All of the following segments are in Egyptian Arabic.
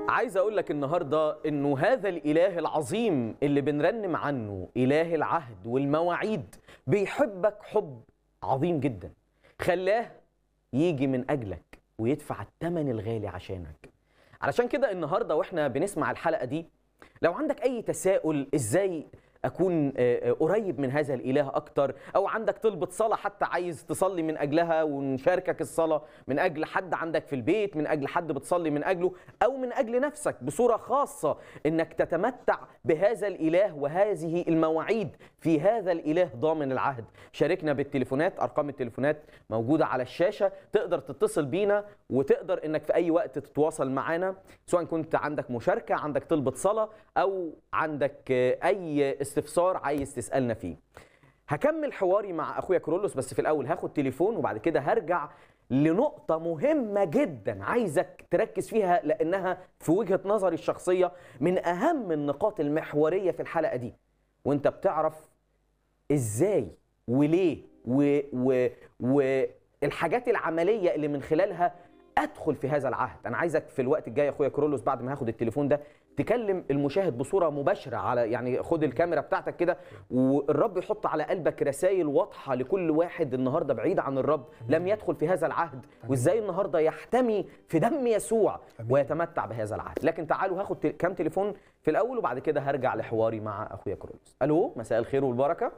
عايز اقول لك النهارده انه هذا الاله العظيم اللي بنرنم عنه اله العهد والمواعيد بيحبك حب عظيم جدا خلاه يجي من اجلك ويدفع الثمن الغالي عشانك علشان كده النهارده واحنا بنسمع الحلقه دي لو عندك اي تساؤل ازاي اكون آه، آه، قريب من هذا الاله اكتر او عندك طلبه صلاه حتى عايز تصلي من اجلها ونشاركك الصلاه من اجل حد عندك في البيت من اجل حد بتصلي من اجله او من اجل نفسك بصوره خاصه انك تتمتع بهذا الاله وهذه المواعيد في هذا الاله ضامن العهد شاركنا بالتليفونات ارقام التليفونات موجوده على الشاشه تقدر تتصل بينا وتقدر انك في اي وقت تتواصل معنا سواء كنت عندك مشاركه عندك طلبه صلاه او عندك آه، اي استفسار عايز تسالنا فيه هكمل حواري مع اخويا كرولوس بس في الاول هاخد تليفون وبعد كده هرجع لنقطة مهمة جدا عايزك تركز فيها لأنها في وجهة نظري الشخصية من أهم النقاط المحورية في الحلقة دي وأنت بتعرف إزاي وليه و و والحاجات العملية اللي من خلالها أدخل في هذا العهد أنا عايزك في الوقت الجاي يا أخويا كرولوس بعد ما هاخد التليفون ده تكلم المشاهد بصوره مباشره على يعني خد الكاميرا بتاعتك كده والرب يحط على قلبك رسائل واضحه لكل واحد النهارده بعيد عن الرب لم يدخل في هذا العهد وازاي النهارده يحتمي في دم يسوع ويتمتع بهذا العهد لكن تعالوا هاخد تل- كام تليفون في الاول وبعد كده هرجع لحواري مع اخويا كرولوس الو مساء الخير والبركه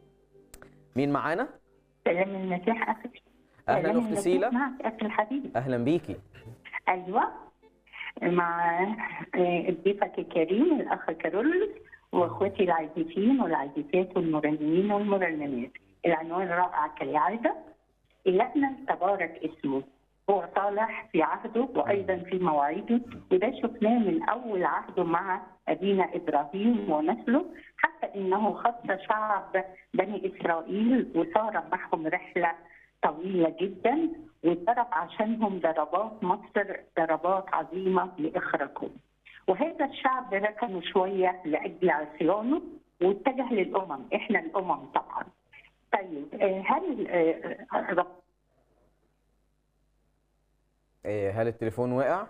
مين معانا سلام المسيح أخي أهلاً سلام أخت المسيح سيلة. معك أخي الحبيب اهلا بيكي أيوة مع آه، ضيفك الكريم الأخ كارولوس وأخوتي العزيزين والعزيزات والمرنمين والمرنمات العنوان رائع كالعادة إلهنا تبارك اسمه هو صالح في عهده وأيضا في مواعيده وده شفناه من أول عهده مع أبينا إبراهيم ونسله حتى إنه خص شعب بني إسرائيل وصار معهم رحلة طويلة جدا وضرب عشانهم ضربات مصر ضربات عظيمة لإخراجهم وهذا الشعب ركنوا شوية لأجل عصيانه واتجه للأمم إحنا الأمم طبعا طيب آه، هل آه، رب إيه، هل التليفون وقع؟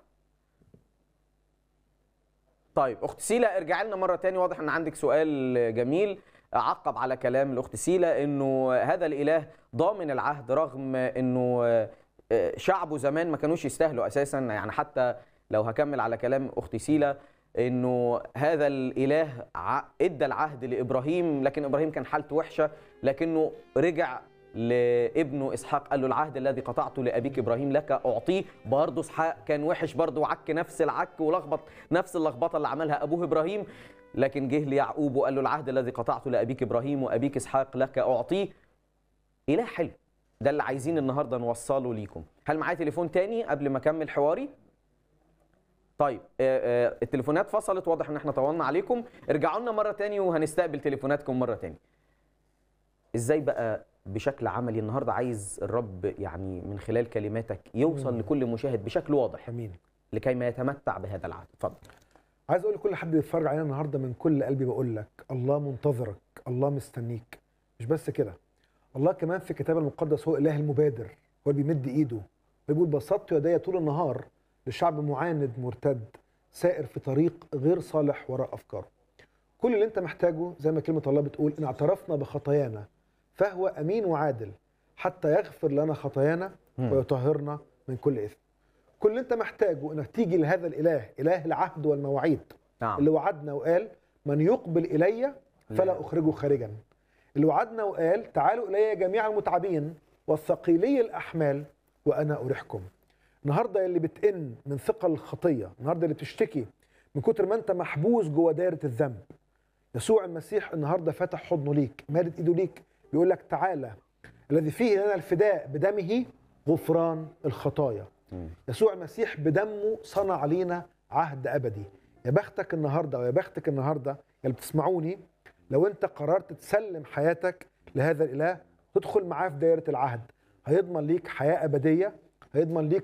طيب اخت سيلا ارجع لنا مره تاني واضح ان عندك سؤال جميل اعقب على كلام الاخت سيلا انه هذا الاله ضامن العهد رغم انه آه، شعبه زمان ما كانوش يستاهلوا اساسا يعني حتى لو هكمل على كلام اخت سيلا انه هذا الاله ع- ادى العهد لابراهيم لكن ابراهيم كان حالته وحشه لكنه رجع لابنه اسحاق قال له العهد الذي قطعته لابيك ابراهيم لك اعطيه برضه اسحاق كان وحش برضه وعك نفس العك ولخبط نفس اللخبطه اللي عملها ابوه ابراهيم لكن جه ليعقوب وقال له العهد الذي قطعته لابيك ابراهيم وابيك اسحاق لك اعطيه اله حلو ده اللي عايزين النهارده نوصله ليكم هل معايا تليفون تاني قبل ما اكمل حواري طيب آه، آه، التليفونات فصلت واضح ان احنا طولنا عليكم ارجعوا لنا مره تاني وهنستقبل تليفوناتكم مره تاني ازاي بقى بشكل عملي النهارده عايز الرب يعني من خلال كلماتك يوصل لكل مشاهد بشكل واضح امين لكي ما يتمتع بهذا العهد اتفضل عايز اقول لكل حد بيتفرج علينا النهارده من كل قلبي بقول لك الله منتظرك الله مستنيك مش بس كده الله كمان في الكتاب المقدس هو اله المبادر هو اللي بيمد ايده بيقول بسطت يدي طول النهار لشعب معاند مرتد سائر في طريق غير صالح وراء افكاره كل اللي انت محتاجه زي ما كلمه الله بتقول ان اعترفنا بخطايانا فهو امين وعادل حتى يغفر لنا خطايانا مم. ويطهرنا من كل اثم كل اللي انت محتاجه انك تيجي لهذا الاله اله العهد والمواعيد نعم اللي وعدنا وقال من يقبل الي فلا لا. اخرجه خارجا اللي وعدنا وقال تعالوا الي جميع المتعبين والثقيلي الاحمال وانا اريحكم النهارده اللي بتئن من ثقل الخطيه النهارده اللي بتشتكي من كتر ما انت محبوس جوه دايره الذنب يسوع المسيح النهارده فاتح حضنه ليك مادد ايده ليك بيقول لك تعالى الذي فيه لنا الفداء بدمه غفران الخطايا مم. يسوع المسيح بدمه صنع لينا عهد ابدي يا بختك النهارده ويا بختك النهارده اللي بتسمعوني لو انت قررت تسلم حياتك لهذا الاله تدخل معاه في دايره العهد هيضمن ليك حياه ابديه هيضمن ليك